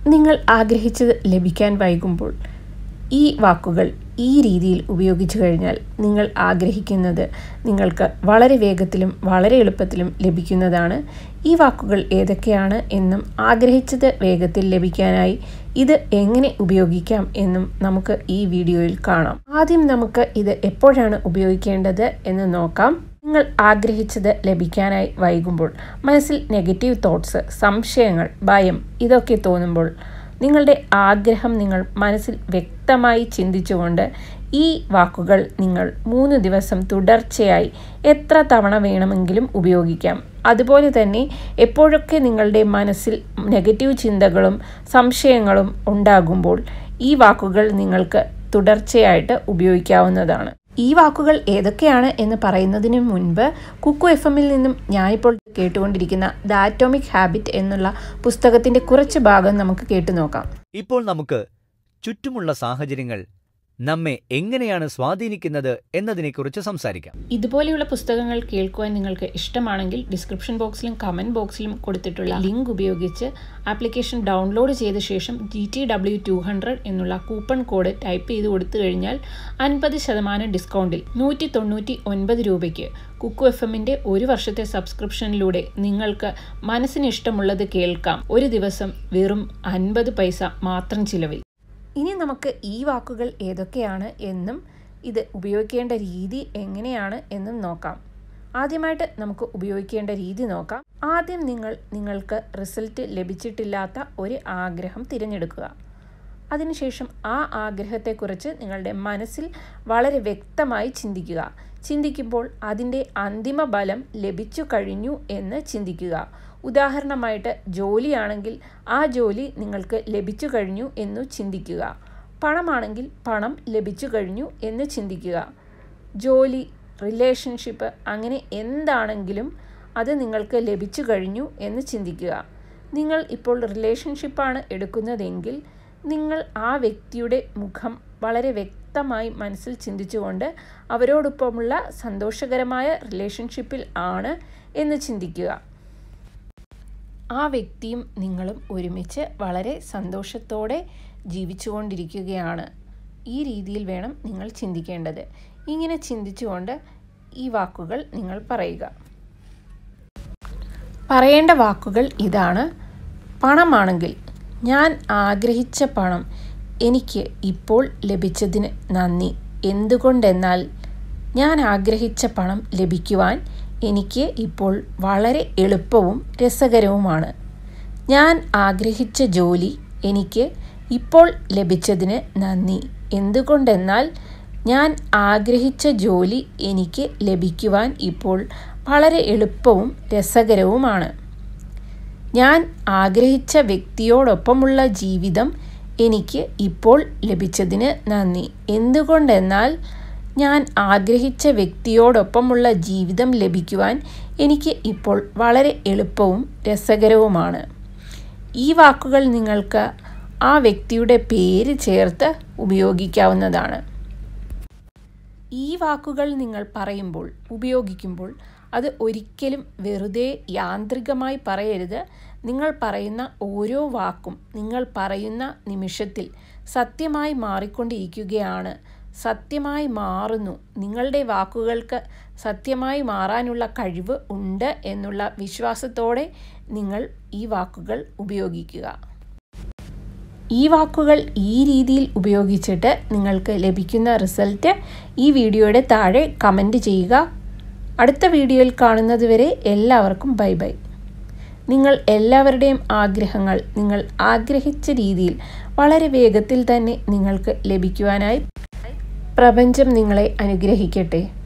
നിങ്ങൾ ആഗ്രഹിച്ചത് ലഭിക്കാൻ വൈകുമ്പോൾ ഈ വാക്കുകൾ ഈ രീതിയിൽ ഉപയോഗിച്ചു കഴിഞ്ഞാൽ നിങ്ങൾ ആഗ്രഹിക്കുന്നത് നിങ്ങൾക്ക് വളരെ വേഗത്തിലും വളരെ എളുപ്പത്തിലും ലഭിക്കുന്നതാണ് ഈ വാക്കുകൾ ഏതൊക്കെയാണ് എന്നും ആഗ്രഹിച്ചത് വേഗത്തിൽ ലഭിക്കാനായി ഇത് എങ്ങനെ ഉപയോഗിക്കാം എന്നും നമുക്ക് ഈ വീഡിയോയിൽ കാണാം ആദ്യം നമുക്ക് ഇത് എപ്പോഴാണ് ഉപയോഗിക്കേണ്ടത് എന്ന് നോക്കാം നിങ്ങൾ ആഗ്രഹിച്ചത് ലഭിക്കാനായി വൈകുമ്പോൾ മനസ്സിൽ നെഗറ്റീവ് തോട്ട്സ് സംശയങ്ങൾ ഭയം ഇതൊക്കെ തോന്നുമ്പോൾ നിങ്ങളുടെ ആഗ്രഹം നിങ്ങൾ മനസ്സിൽ വ്യക്തമായി ചിന്തിച്ചുകൊണ്ട് ഈ വാക്കുകൾ നിങ്ങൾ മൂന്ന് ദിവസം തുടർച്ചയായി എത്ര തവണ വേണമെങ്കിലും ഉപയോഗിക്കാം അതുപോലെ തന്നെ എപ്പോഴൊക്കെ നിങ്ങളുടെ മനസ്സിൽ നെഗറ്റീവ് ചിന്തകളും സംശയങ്ങളും ഉണ്ടാകുമ്പോൾ ഈ വാക്കുകൾ നിങ്ങൾക്ക് തുടർച്ചയായിട്ട് ഉപയോഗിക്കാവുന്നതാണ് ഈ വാക്കുകൾ ഏതൊക്കെയാണ് എന്ന് പറയുന്നതിന് മുൻപ് കുക്കു എഫ് എമ്മിൽ നിന്നും ഞാൻ ഇപ്പോൾ കേട്ടുകൊണ്ടിരിക്കുന്ന ദ ആറ്റോമിക് ഹാബിറ്റ് എന്നുള്ള പുസ്തകത്തിന്റെ കുറച്ച് ഭാഗം നമുക്ക് കേട്ടു നോക്കാം ഇപ്പോൾ നമുക്ക് ചുറ്റുമുള്ള സാഹചര്യങ്ങൾ നമ്മെ എങ്ങനെയാണ് സ്വാധീനിക്കുന്നത് എന്നതിനെക്കുറിച്ച് സംസാരിക്കാം ഇതുപോലെയുള്ള പുസ്തകങ്ങൾ കേൾക്കുവാൻ നിങ്ങൾക്ക് ഇഷ്ടമാണെങ്കിൽ ഡിസ്ക്രിപ്ഷൻ ബോക്സിലും കമൻറ്റ് ബോക്സിലും കൊടുത്തിട്ടുള്ള ലിങ്ക് ഉപയോഗിച്ച് ആപ്ലിക്കേഷൻ ഡൗൺലോഡ് ചെയ്ത ശേഷം G T W two hundred എന്നുള്ള കൂപ്പൺ കോഡ് ടൈപ്പ് ചെയ്ത് കൊടുത്തു കഴിഞ്ഞാൽ അൻപത് ശതമാനം ഡിസ്കൗണ്ടിൽ നൂറ്റി തൊണ്ണൂറ്റി ഒൻപത് രൂപയ്ക്ക് കുക്കു എഫ് എമ്മിൻ്റെ ഒരു വർഷത്തെ സബ്സ്ക്രിപ്ഷനിലൂടെ നിങ്ങൾക്ക് മനസ്സിന് ഇഷ്ടമുള്ളത് കേൾക്കാം ഒരു ദിവസം വെറും അൻപത് പൈസ മാത്രം ചിലവിൽ ഇനി നമുക്ക് ഈ വാക്കുകൾ ഏതൊക്കെയാണ് എന്നും ഇത് ഉപയോഗിക്കേണ്ട രീതി എങ്ങനെയാണ് എന്നും നോക്കാം ആദ്യമായിട്ട് നമുക്ക് ഉപയോഗിക്കേണ്ട രീതി നോക്കാം ആദ്യം നിങ്ങൾ നിങ്ങൾക്ക് റിസൾട്ട് ലഭിച്ചിട്ടില്ലാത്ത ഒരു ആഗ്രഹം തിരഞ്ഞെടുക്കുക അതിനുശേഷം ആ ആഗ്രഹത്തെക്കുറിച്ച് നിങ്ങളുടെ മനസ്സിൽ വളരെ വ്യക്തമായി ചിന്തിക്കുക ചിന്തിക്കുമ്പോൾ അതിൻ്റെ അന്തിമ ഫലം ലഭിച്ചു കഴിഞ്ഞു എന്ന് ചിന്തിക്കുക ഉദാഹരണമായിട്ട് ജോലിയാണെങ്കിൽ ആ ജോലി നിങ്ങൾക്ക് ലഭിച്ചു കഴിഞ്ഞു എന്നു ചിന്തിക്കുക പണമാണെങ്കിൽ പണം ലഭിച്ചു കഴിഞ്ഞു എന്ന് ചിന്തിക്കുക ജോലി റിലേഷൻഷിപ്പ് അങ്ങനെ എന്താണെങ്കിലും അത് നിങ്ങൾക്ക് ലഭിച്ചു കഴിഞ്ഞു എന്ന് ചിന്തിക്കുക നിങ്ങൾ ഇപ്പോൾ റിലേഷൻഷിപ്പാണ് എടുക്കുന്നതെങ്കിൽ നിങ്ങൾ ആ വ്യക്തിയുടെ മുഖം വളരെ വ്യക്തമായി മനസ്സിൽ ചിന്തിച്ചുകൊണ്ട് അവരോടൊപ്പമുള്ള സന്തോഷകരമായ റിലേഷൻഷിപ്പിൽ ആണ് എന്ന് ചിന്തിക്കുക ആ വ്യക്തിയും നിങ്ങളും ഒരുമിച്ച് വളരെ സന്തോഷത്തോടെ ജീവിച്ചുകൊണ്ടിരിക്കുകയാണ് ഈ രീതിയിൽ വേണം നിങ്ങൾ ചിന്തിക്കേണ്ടത് ഇങ്ങനെ ചിന്തിച്ചുകൊണ്ട് ഈ വാക്കുകൾ നിങ്ങൾ പറയുക പറയേണ്ട വാക്കുകൾ ഇതാണ് പണമാണെങ്കിൽ ഞാൻ ആഗ്രഹിച്ച പണം എനിക്ക് ഇപ്പോൾ ലഭിച്ചതിന് നന്ദി എന്തുകൊണ്ടെന്നാൽ ഞാൻ ആഗ്രഹിച്ച പണം ലഭിക്കുവാൻ എനിക്ക് ഇപ്പോൾ വളരെ എളുപ്പവും രസകരവുമാണ് ഞാൻ ആഗ്രഹിച്ച ജോലി എനിക്ക് ഇപ്പോൾ ലഭിച്ചതിന് നന്ദി എന്തുകൊണ്ടെന്നാൽ ഞാൻ ആഗ്രഹിച്ച ജോലി എനിക്ക് ലഭിക്കുവാൻ ഇപ്പോൾ വളരെ എളുപ്പവും രസകരവുമാണ് ഞാൻ ആഗ്രഹിച്ച വ്യക്തിയോടൊപ്പമുള്ള ജീവിതം എനിക്ക് ഇപ്പോൾ ലഭിച്ചതിന് നന്ദി എന്തുകൊണ്ടെന്നാൽ ഞാൻ ആഗ്രഹിച്ച വ്യക്തിയോടൊപ്പമുള്ള ജീവിതം ലഭിക്കുവാൻ എനിക്ക് ഇപ്പോൾ വളരെ എളുപ്പവും രസകരവുമാണ് ഈ വാക്കുകൾ നിങ്ങൾക്ക് ആ വ്യക്തിയുടെ പേര് ചേർത്ത് ഉപയോഗിക്കാവുന്നതാണ് ഈ വാക്കുകൾ നിങ്ങൾ പറയുമ്പോൾ ഉപയോഗിക്കുമ്പോൾ അത് ഒരിക്കലും വെറുതെ യാന്ത്രികമായി പറയരുത് നിങ്ങൾ പറയുന്ന ഓരോ വാക്കും നിങ്ങൾ പറയുന്ന നിമിഷത്തിൽ സത്യമായി മാറിക്കൊണ്ടിരിക്കുകയാണ് സത്യമായി മാറുന്നു നിങ്ങളുടെ വാക്കുകൾക്ക് സത്യമായി മാറാനുള്ള കഴിവ് ഉണ്ട് എന്നുള്ള വിശ്വാസത്തോടെ നിങ്ങൾ ഈ വാക്കുകൾ ഉപയോഗിക്കുക ഈ വാക്കുകൾ ഈ രീതിയിൽ ഉപയോഗിച്ചിട്ട് നിങ്ങൾക്ക് ലഭിക്കുന്ന റിസൾട്ട് ഈ വീഡിയോയുടെ താഴെ കമൻറ്റ് ചെയ്യുക അടുത്ത വീഡിയോയിൽ കാണുന്നതുവരെ എല്ലാവർക്കും ബൈ ബൈ നിങ്ങൾ എല്ലാവരുടെയും ആഗ്രഹങ്ങൾ നിങ്ങൾ ആഗ്രഹിച്ച രീതിയിൽ വളരെ വേഗത്തിൽ തന്നെ നിങ്ങൾക്ക് ലഭിക്കുവാനായി പ്രപഞ്ചം നിങ്ങളെ അനുഗ്രഹിക്കട്ടെ